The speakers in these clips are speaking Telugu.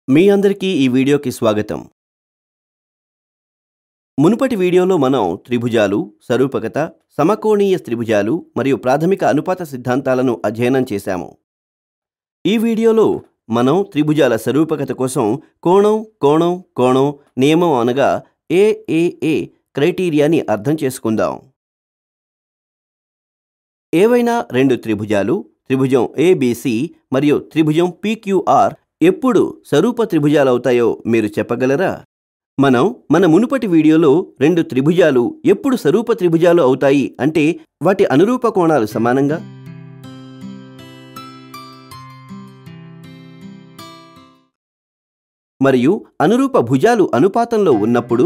మీ అందరికీ ఈ వీడియోకి స్వాగతం మునుపటి వీడియోలో మనం త్రిభుజాలు సరూపకత సమకోణీయ త్రిభుజాలు మరియు ప్రాథమిక అనుపాత సిద్ధాంతాలను అధ్యయనం చేశాము ఈ వీడియోలో మనం త్రిభుజాల సరూపకత కోసం కోణం కోణం కోణం నియమం అనగా ఏఏఏ క్రైటీరియాని అర్థం చేసుకుందాం ఏవైనా రెండు త్రిభుజాలు త్రిభుజం ఏబిసి మరియు త్రిభుజం పిక్యూఆర్ ఎప్పుడు సరూప త్రిభుజాలవుతాయో మీరు చెప్పగలరా మనం మన మునుపటి వీడియోలో రెండు త్రిభుజాలు ఎప్పుడు సరూప త్రిభుజాలు అవుతాయి అంటే వాటి అనురూప కోణాలు సమానంగా మరియు అనురూప భుజాలు అనుపాతంలో ఉన్నప్పుడు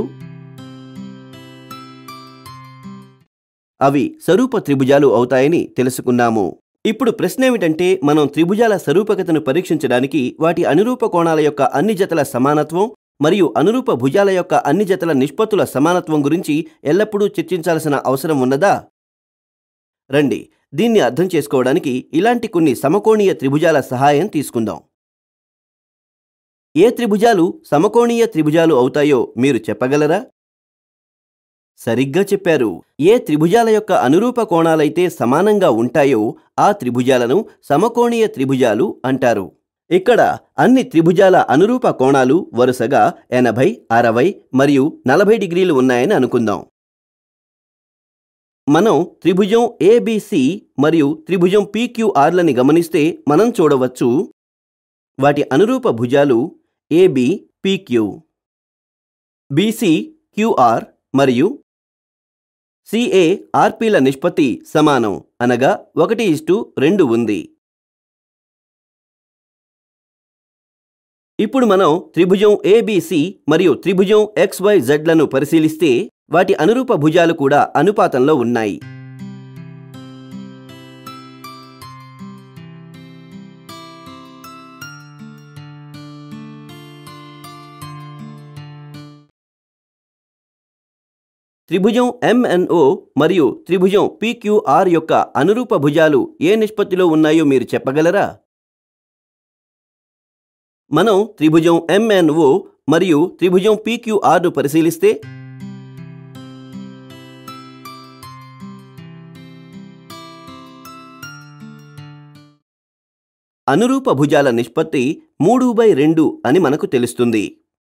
అవి సరూప త్రిభుజాలు అవుతాయని తెలుసుకున్నాము ఇప్పుడు ప్రశ్న ఏమిటంటే మనం త్రిభుజాల సరూపకతను పరీక్షించడానికి వాటి అనురూప కోణాల యొక్క అన్ని జతల సమానత్వం మరియు అనురూప భుజాల యొక్క అన్ని జతల నిష్పత్తుల సమానత్వం గురించి ఎల్లప్పుడూ చర్చించాల్సిన అవసరం ఉన్నదా రండి దీన్ని అర్థం చేసుకోవడానికి ఇలాంటి కొన్ని సమకోణీయ త్రిభుజాల సహాయం తీసుకుందాం ఏ త్రిభుజాలు సమకోణీయ త్రిభుజాలు అవుతాయో మీరు చెప్పగలరా సరిగ్గా చెప్పారు ఏ త్రిభుజాల యొక్క అనురూప కోణాలైతే సమానంగా ఉంటాయో ఆ త్రిభుజాలను సమకోణీయ త్రిభుజాలు అంటారు ఇక్కడ అన్ని త్రిభుజాల అనురూప కోణాలు వరుసగా ఎనభై అరవై మరియు నలభై డిగ్రీలు ఉన్నాయని అనుకుందాం మనం త్రిభుజం ఏబిసి మరియు త్రిభుజం పిక్యూఆర్లని గమనిస్తే మనం చూడవచ్చు వాటి అనురూప భుజాలు ఏబి పిక్యూ బీసీ క్యూఆర్ మరియు సిఏ ఆర్పీల నిష్పత్తి సమానం అనగా ఒకటి ఇస్టు రెండు ఉంది ఇప్పుడు మనం త్రిభుజం ఏబిసి మరియు త్రిభుజం ఎక్స్వై జెడ్లను పరిశీలిస్తే వాటి అనురూప భుజాలు కూడా అనుపాతంలో ఉన్నాయి త్రిభుజం ఎంఎన్ఓ మరియు త్రిభుజం పిక్యూఆర్ యొక్క అనురూప భుజాలు ఏ నిష్పత్తిలో ఉన్నాయో మీరు చెప్పగలరా మనం త్రిభుజం ఎంఎన్ఓ మరియు త్రిభుజం పిక్యూఆర్ను పరిశీలిస్తే అనురూప భుజాల నిష్పత్తి మూడు బై రెండు అని మనకు తెలుస్తుంది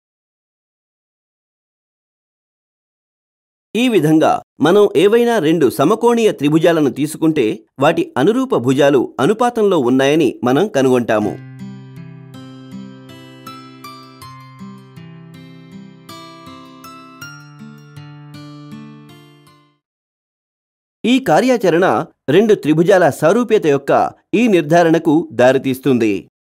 ఈ విధంగా మనం ఏవైనా రెండు సమకోణీయ త్రిభుజాలను తీసుకుంటే వాటి అనురూప భుజాలు అనుపాతంలో ఉన్నాయని మనం కనుగొంటాము ఈ కార్యాచరణ రెండు త్రిభుజాల సారూప్యత యొక్క ఈ నిర్ధారణకు దారితీస్తుంది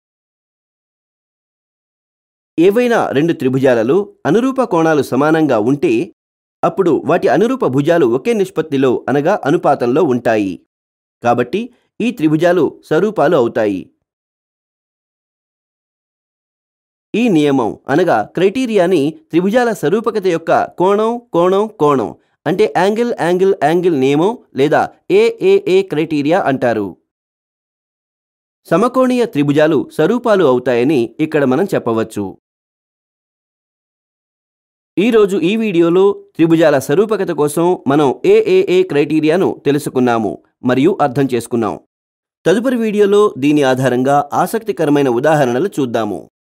ఏవైనా రెండు త్రిభుజాలలో అనురూప కోణాలు సమానంగా ఉంటే అప్పుడు వాటి అనురూప భుజాలు ఒకే నిష్పత్తిలో అనగా అనుపాతంలో ఉంటాయి కాబట్టి ఈ త్రిభుజాలు స్వరూపాలు అవుతాయి ఈ నియమం అనగా క్రైటీరియాని త్రిభుజాల స్వరూపకత యొక్క కోణం కోణం కోణం అంటే యాంగిల్ యాంగిల్ యాంగిల్ నియమం లేదా ఏఏఏ క్రైటీరియా అంటారు సమకోణీయ త్రిభుజాలు స్వరూపాలు అవుతాయని ఇక్కడ మనం చెప్పవచ్చు ఈరోజు ఈ వీడియోలో త్రిభుజాల స్వరూపకత కోసం మనం ఏఏఏ క్రైటీరియాను తెలుసుకున్నాము మరియు అర్థం చేసుకున్నాం తదుపరి వీడియోలో దీని ఆధారంగా ఆసక్తికరమైన ఉదాహరణలు చూద్దాము